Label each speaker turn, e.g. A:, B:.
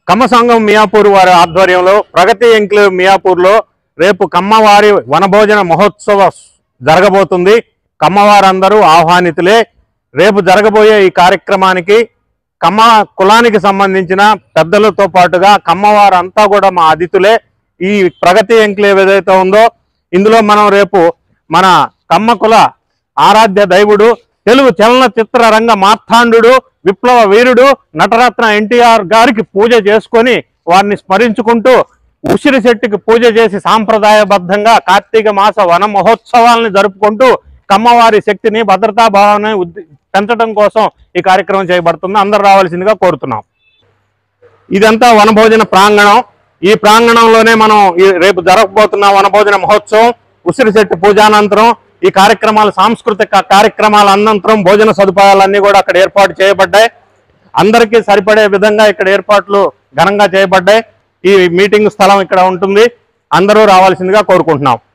A: కమ్మ సంఘం మియాపూర్ వారి ఆధ్వర్యంలో ప్రగతి ఎంక్లేవ్ మియాపూర్లో రేపు కమ్మవారి వనభోజన మహోత్సవ జరగబోతుంది కమ్మవారందరూ ఆహ్వానితులే రేపు జరగబోయే ఈ కార్యక్రమానికి కమ్మ కులానికి సంబంధించిన పెద్దలతో పాటుగా కమ్మవారంతా కూడా మా అతిథులే ఈ ప్రగతి ఎంక్లేవ్ ఏదైతే ఉందో ఇందులో మనం రేపు మన కమ్మ కుల ఆరాధ్య దైవుడు తెలుగు చలనచిత్ర రంగ మార్తాండు విప్లవ వీరుడు నటరత్న ఎన్టీఆర్ గారికి పూజ చేసుకొని వారిని స్మరించుకుంటూ ఉసిరి చెట్టుకి పూజ చేసి సాంప్రదాయబద్ధంగా కార్తీక మాస వన మహోత్సవాలను జరుపుకుంటూ కమ్మవారి శక్తిని భద్రతా భావాన్ని ఉద్ది- పెంచడం కోసం ఈ కార్యక్రమం చేయబడుతుంది అందరూ రావాల్సిందిగా కోరుతున్నాం ఇదంతా వనభోజన ప్రాంగణం ఈ ప్రాంగణంలోనే మనం ఈ రేపు జరగబోతున్న వనభోజన మహోత్సవం ఉసిరి చెట్టు పూజానంతరం ఈ కార్యక్రమాలు సాంస్కృతిక కార్యక్రమాల అనంతరం భోజన సదుపాయాలన్నీ కూడా అక్కడ ఏర్పాటు చేయబడ్డాయి అందరికీ సరిపడే విధంగా ఇక్కడ ఏర్పాట్లు ఘనంగా చేయబడ్డాయి ఈ మీటింగ్ స్థలం ఇక్కడ ఉంటుంది అందరూ రావాల్సిందిగా కోరుకుంటున్నాం